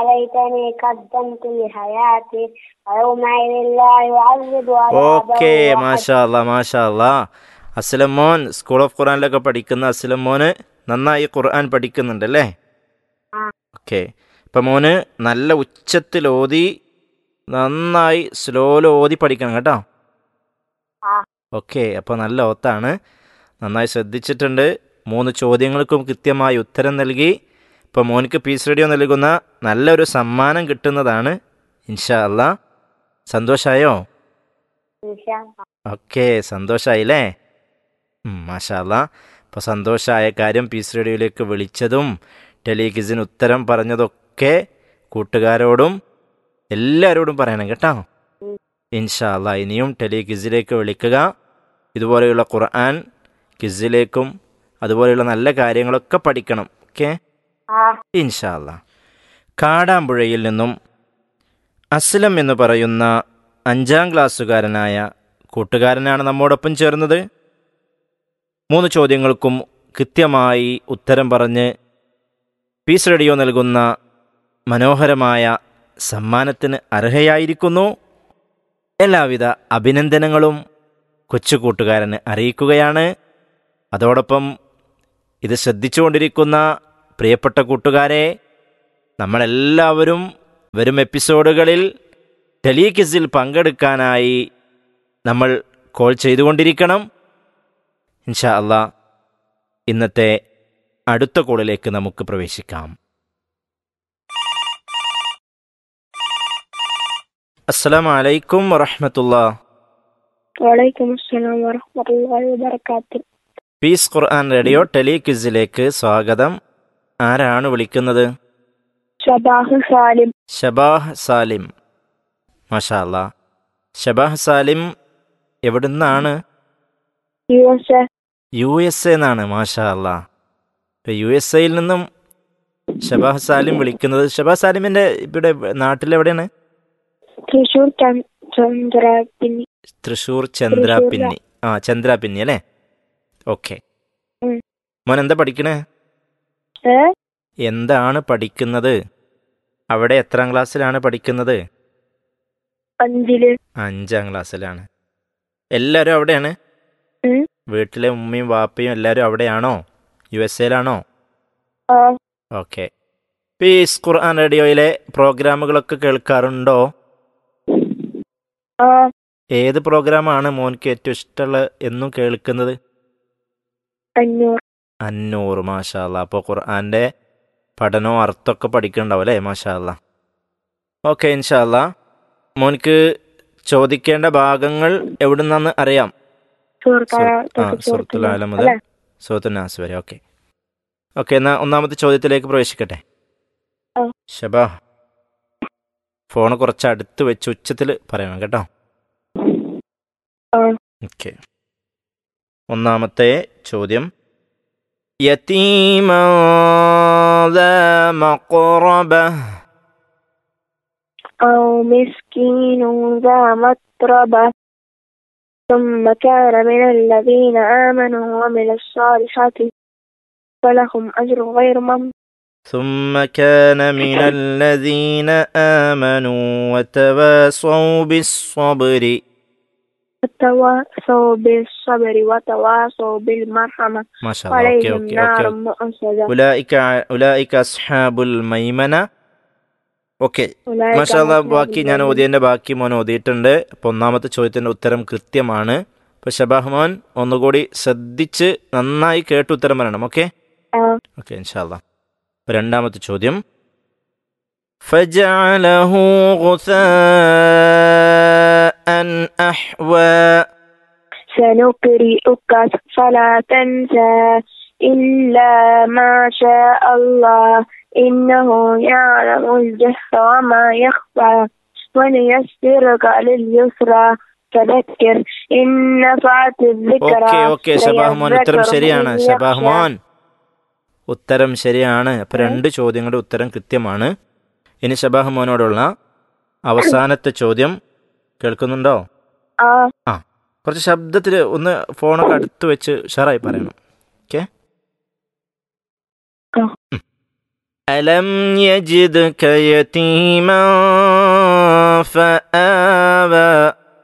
ليتني قدمت لحياتي ويومئذ لا يعذب okay عذابه أحد. മാഷാ അല്ലാ മാഷാ അല്ലാ അസ്ലം മോൻ സ്കൂൾ ഓഫ് ഖുറാനിലൊക്കെ പഠിക്കുന്ന അസ്ലം മോന് നന്നായി ഖുർആൻ പഠിക്കുന്നുണ്ട് അല്ലേ ആ. ഓക്കെ ഇപ്പം മോന് നല്ല ഉച്ചത്തിൽ ഓതി നന്നായി സ്ലോയിൽ ഓതി പഠിക്കണം കേട്ടോ ആ. ഓക്കെ അപ്പോൾ നല്ല ഓത്താണ് നന്നായി ശ്രദ്ധിച്ചിട്ടുണ്ട് മൂന്ന് ചോദ്യങ്ങൾക്കും കൃത്യമായി ഉത്തരം നൽകി ഇപ്പോൾ മോനിക്ക് പീസ് റേഡിയോ നൽകുന്ന നല്ലൊരു സമ്മാനം കിട്ടുന്നതാണ് ഇൻഷാ അല്ലാ സന്തോഷമായോ ഇൻഷാ അല്ലാ. ഓക്കെ സന്തോഷമായില്ലേ മാഷാല്ല അപ്പോൾ സന്തോഷമായ കാര്യം പീസ് റേഡിയോയിലേക്ക് വിളിച്ചതും ടെലികിസിന് ഉത്തരം പറഞ്ഞതൊക്കെ കൂട്ടുകാരോടും എല്ലാവരോടും പറയണം കേട്ടോ ഉം. ഇൻഷാല്ല ഇനിയും ടെലികിസിലേക്ക് വിളിക്കുക ഇതുപോലെയുള്ള ഖുർആൻ കിസിലേക്കും അതുപോലെയുള്ള നല്ല കാര്യങ്ങളൊക്കെ പഠിക്കണം ഓക്കെ ആ ഇൻഷാല്ല കാടാമ്പുഴയിൽ നിന്നും അസ്ലം എന്ന് പറയുന്ന അഞ്ചാം ക്ലാസ്സുകാരനായ കൂട്ടുകാരനാണ് നമ്മോടൊപ്പം ചേർന്നത് മൂന്ന് ചോദ്യങ്ങൾക്കും കൃത്യമായി ഉത്തരം പറഞ്ഞ് പീസ് റേഡിയോ നൽകുന്ന മനോഹരമായ സമ്മാനത്തിന് അർഹയായിരിക്കുന്നു എല്ലാവിധ അഭിനന്ദനങ്ങളും കൊച്ചു കൂട്ടുകാരന് അറിയിക്കുകയാണ് അതോടൊപ്പം ഇത് ശ്രദ്ധിച്ചുകൊണ്ടിരിക്കുന്ന പ്രിയപ്പെട്ട കൂട്ടുകാരെ നമ്മളെല്ലാവരും വരും എപ്പിസോഡുകളിൽ ടെലികിസിൽ പങ്കെടുക്കാനായി നമ്മൾ കോൾ ചെയ്തുകൊണ്ടിരിക്കണം ഇൻഷാ അല്ലാ ഇന്നത്തെ അടുത്ത കോളിലേക്ക് നമുക്ക് പ്രവേശിക്കാം അസ്സലാമു അലൈക്കും വറഹമത്തുള്ള വലൈക്കും അസ്സലാം വറഹ്മത്തുള്ളാഹി വബറകാതുഹു പീസ് ഖുർആൻ റേഡിയോ ടെലിക്വിസിലേക്ക് സ്വാഗതം ആരാണ് വിളിക്കുന്നത് ഷബാഹ് സാലിം ഷബാഹ് സാലിം മാഷാ അല്ലാ ഷബാഹ് സാലിം എവിടുന്നാണ് U S A U S A എന്നാണ് മാഷാ അല്ലാ ഇപ്പൊ യു എസ് എയിൽ നിന്നും ഷബാഹ് സാലിം വിളിക്കുന്നത് ഷബാഹ് സാലിമിന്റെ ഇവിടെ നാട്ടിലെവിടെയാണ് തൃശൂർ ചൻ- ചന്ദ്രപിന്നി തൃശൂർ ചന്ദ്രാപിന്നി ആ ചന്ദ്രാപിന്നി അല്ലേ ഓക്കെ ഉം. മോൻ എന്താ പഠിക്കണേ ഏ എന്താണ് പഠിക്കുന്നത് അവിടെ എത്രാം ക്ലാസ്സിലാണ് പഠിക്കുന്നത് അഞ്ചില് അഞ്ചാം ക്ലാസ്സിലാണ് എല്ലാവരും അവിടെയാണ് ഉം. വീട്ടിലെ ഉമ്മയും വാപ്പയും എല്ലാവരും അവിടെയാണോ യു എസ് എയിലാണോ ആ ഓക്കെ പീസ് ഖുർആൻ റേഡിയോയിലെ പ്രോഗ്രാമുകളൊക്കെ കേൾക്കാറുണ്ടോ ആ ഏത് പ്രോഗ്രാമാണ് മോൻക്ക് ഏറ്റവും ഇഷ്ടമുള്ള എന്നും കേൾക്കുന്നത് അഞ്ഞൂറ് അന്നൂറ് മാഷാ അല്ലാ അപ്പോൾ ഖുർആൻ്റെ പഠനവും അർത്ഥമൊക്കെ പഠിക്കുന്നുണ്ടാവും അല്ലേ മാഷാ അല്ലാ ഓക്കെ ഇൻഷാ അല്ലാ മോൻക്ക് ചോദിക്കേണ്ട ഭാഗങ്ങൾ എവിടുന്നാന്ന് അറിയാം സുഹൃത്തായ ആ സുഹൃത്തുൽ ആലം മുതൽ അല്ലേ സുഹൃത്തു നാസ് വരെ ഓക്കെ ഓക്കെ എന്നാൽ ഒന്നാമത്തെ ചോദ്യത്തിലേക്ക് പ്രവേശിക്കട്ടെ ആ. ഷബാ ഫോൺ കുറച്ച് അടുത്ത് വെച്ച് ഉച്ചത്തിൽ പറയണം കേട്ടോ ആ ഓക്കെ ഒന്നാമത്തെ ചോദ്യം യതീമാ ذا مقربة أو مسكين ذا متربة ثم كان من الذين آمنوا وعملوا الصالحات فلهم أجر غير ممنون ثم كان من الذين آمنوا وتواصوا بالصبر وتواصوا بالصبر وتواصوا بالمرحمة ما شاء الله أوكي عليهم أوكي نار أوكي مؤصدة ഉലായിക്ക ഉലായിക്ക അസ്ഹാബുൽ മൈമന ഓക്കെ أولئك മാഷാല്ല أصحاب ബാക്കി ഞാൻ الجنة. ഓതിയതിൻ്റെ ബാക്കി മോൻ ഓതിയിട്ടുണ്ട് അപ്പോൾ ഒന്നാമത്തെ ചോദ്യത്തിൻ്റെ ഉത്തരം കൃത്യമാണ് അപ്പോൾ ഷബാഹ് മോൻ ഒന്നുകൂടി ശ്രദ്ധിച്ച് നന്നായി കേട്ട് ഉത്തരം പറയണം ഓക്കെ ആ ഓക്കെ ഇൻഷാല്ല അപ്പോൾ രണ്ടാമത്തെ ചോദ്യം فجعله غثاء أحوى سنقرئك فلا تنسى إلا ما شاء الله إنه يعلم الجهر وما يخفى ونيسرك لليسرى فذكر إن نفعت الذكرى ഓക്കെ ഓക്കെ ഷബാഹ് മോൻ ഉത്തരം سيذكر ശരിയാണ് من ഷബാഹ് يخشى. മോൻ ഉത്തരം ശരിയാണ് അപ്പൊ രണ്ട് ചോദ്യങ്ങളുടെ ഉത്തരം കൃത്യമാണ് ഇനി ഷബാഹ് മോനോടുള്ള അവസാനത്തെ ചോദ്യം കേൾക്കുന്നുണ്ടോ ആ ആ കുറച്ച് ശബ്ദത്തിൽ ഒന്ന് ഫോണൊക്കെ അടുത്ത് വെച്ച് ഉഷാറായി പറയണം ഓക്കെ ആ. ألم يجدك يتيما فآوى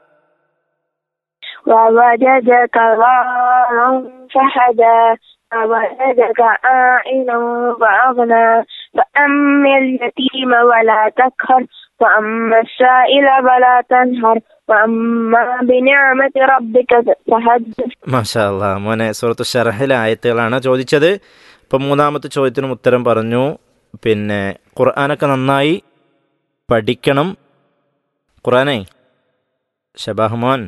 ووجدك ضارا فهدى ووجدك عائلا فأغنى فأما اليتيم ولا تقهر وأما السائل فلا تنهر وأما بنعمة ربك فحدث മാഷാ അല്ലാ മോനെ സുഹൃത്ത് ഷറഹിലെ ആയത്തുകളാണ് ചോദിച്ചത് ഇപ്പം മൂന്നാമത്തെ ചോദ്യത്തിനും ഉത്തരം പറഞ്ഞു പിന്നെ ഖുർആനൊക്കെ നന്നായി പഠിക്കണം ഖുർആനെ ഷബാഹ് മോൻ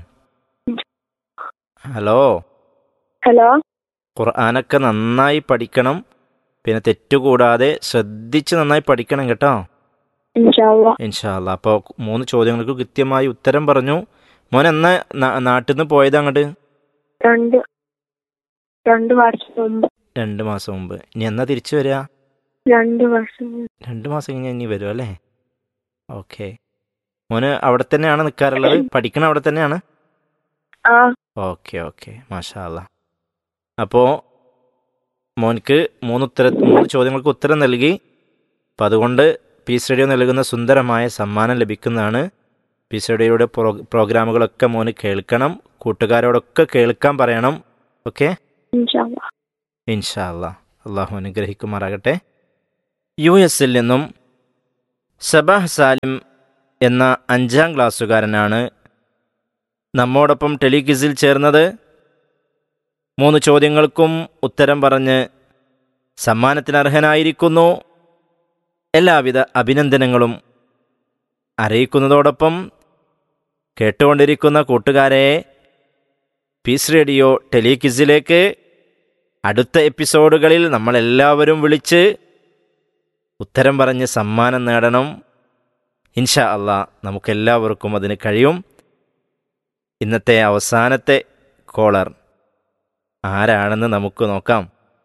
ഹലോ ഹലോ ഖുർആനൊക്കെ നന്നായി പഠിക്കണം പിന്നെ തെറ്റുകൂടാതെ ശ്രദ്ധിച്ച് നന്നായി പഠിക്കണം കേട്ടോ ഇൻഷാല്ലാ ഇൻഷാല്ല അപ്പോൾ മൂന്ന് ചോദ്യങ്ങൾക്ക് കൃത്യമായി ഉത്തരം പറഞ്ഞു മോൻ എന്നാ നാ- നാട്ടിൽ നിന്ന് പോയത് അങ്ങോട്ട് രണ്ട് രണ്ട് വർഷം മുമ്പ് രണ്ട് മാസം മുമ്പ് ഇനി എന്നാ തിരിച്ചു വരിക രണ്ട് വർഷം മുമ്പ് രണ്ട് മാസം കഴിഞ്ഞാൽ ഇനി വരും അല്ലേ ഓക്കെ മോന് അവിടെ തന്നെയാണ് നിൽക്കാറുള്ളത് പഠിക്കണ അവിടെ തന്നെയാണ് ആ ഓക്കെ ഓക്കെ മാഷാ അല്ലാ അപ്പോൾ മോൻക്ക് മൂന്ന് ഉത്തര മൂന്ന് ചോദ്യങ്ങൾക്ക് ഉത്തരം നൽകി അപ്പം അതുകൊണ്ട് പീസ് റേഡിയോ നൽകുന്ന സുന്ദരമായ സമ്മാനം ലഭിക്കുന്നതാണ് പീസ് റേഡിയോയുടെ പ്രോ പ്രോഗ്രാമുകളൊക്കെ മോന് കേൾക്കണം കൂട്ടുകാരോടൊക്കെ കേൾക്കാൻ പറയണം ഓക്കെ ഇൻഷാല്ലാ ഇൻഷാ അല്ലാ അള്ളാഹു അനുഗ്രഹിക്കുമാറാകട്ടെ യു എസിൽ നിന്നും സബാഹ് സാലിം എന്ന അഞ്ചാം ക്ലാസ്സുകാരനാണ് നമ്മോടൊപ്പം ടെലിക്വിസിൽ ചേർന്നത് മൂന്ന് ചോദ്യങ്ങൾക്കും ഉത്തരം പറഞ്ഞ് സമ്മാനത്തിന് അർഹനായിരിക്കുന്നു എല്ലാവിധ അഭിനന്ദനങ്ങളും അറിയിക്കുന്നതോടൊപ്പം കേട്ടുകൊണ്ടിരിക്കുന്ന കൂട്ടുകാരെ പീസ് റേഡിയോ ടെലിക്വിസിലേക്ക് അടുത്ത എപ്പിസോഡുകളിൽ നമ്മളെല്ലാവരും വിളിച്ച് ഉത്തരം പറഞ്ഞ് സമ്മാനം നേടണം ഇൻഷാ അള്ളാ നമുക്കെല്ലാവർക്കും അതിന് കഴിയും ഇന്നത്തെ അവസാനത്തെ കോളർ ആരാണെന്ന് നമുക്ക് നോക്കാം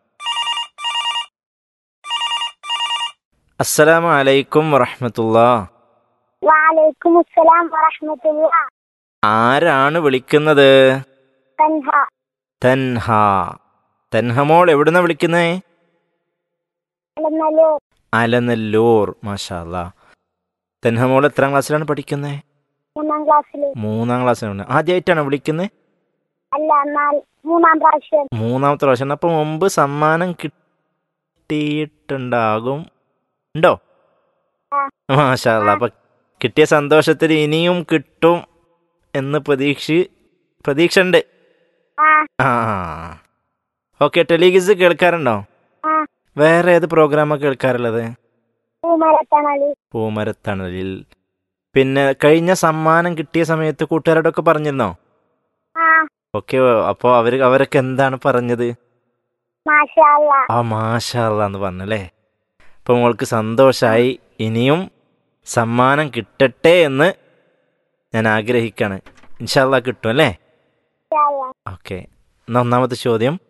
അസ്സലാമു അലൈക്കും വറഹമത്തുള്ള വലൈക്കും അസ്സലാം വറഹ്മത്തുള്ള ആരാണ് വിളിക്കുന്നത് തൻഹ തൻഹ തൻഹമോൾ എവിടുന്ന വിളിക്കുന്നേ അലനല്ലൂർ അലനല്ലൂർ മാഷാ അല്ലാ തൻഹമോൾ എത്രാം ക്ലാസ്സിലാണ് പഠിക്കുന്നത് മൂന്നാം ക്ലാസ്സിൽ മൂന്നാം ക്ലാസ്സിലാണ് ആദ്യമായിട്ടാണ് വിളിക്കുന്നത് അല്ല എന്നാൽ മൂന്നാം പ്രാവശ്യം മൂന്നാമത്തെ പ്രാവശ്യം അപ്പം മുമ്പ് സമ്മാനം കിട്ടിയിട്ടുണ്ടാകും ഉണ്ടോ ആ. മാഷാ അല്ലാ അപ്പം കിട്ടിയ സന്തോഷത്തിൽ ഇനിയും കിട്ടും എന്ന് പ്രതീക്ഷ പ്രതീക്ഷ ഉണ്ട് ആ ആ ഓക്കെ ടെലിഗിസ് കേൾക്കാറുണ്ടോ ആ വേറെ ഏത് പ്രോഗ്രാമാണ് കേൾക്കാറുള്ളത് പൂമരത്തണല് പൂമരത്തണലിൽ പിന്നെ കഴിഞ്ഞ സമ്മാനം കിട്ടിയ സമയത്ത് കൂട്ടുകാരോടൊക്കെ പറഞ്ഞിരുന്നോ ആ ഓക്കെ അപ്പോൾ അവർ അവരൊക്കെ എന്താണ് പറഞ്ഞത് മാഷാ അല്ലാ ആ മാഷാല്ല എന്ന് പറഞ്ഞല്ലേ അപ്പോൾ മോൾക്ക് സന്തോഷമായി ഇനിയും സമ്മാനം കിട്ടട്ടെ എന്ന് ഞാൻ ആഗ്രഹിക്കാണ് ഇൻഷാല്ല കിട്ടും അല്ലേ മാഷാ അല്ലാ ഓക്കെ എന്നാ ഒന്നാമത്തെ ചോദ്യം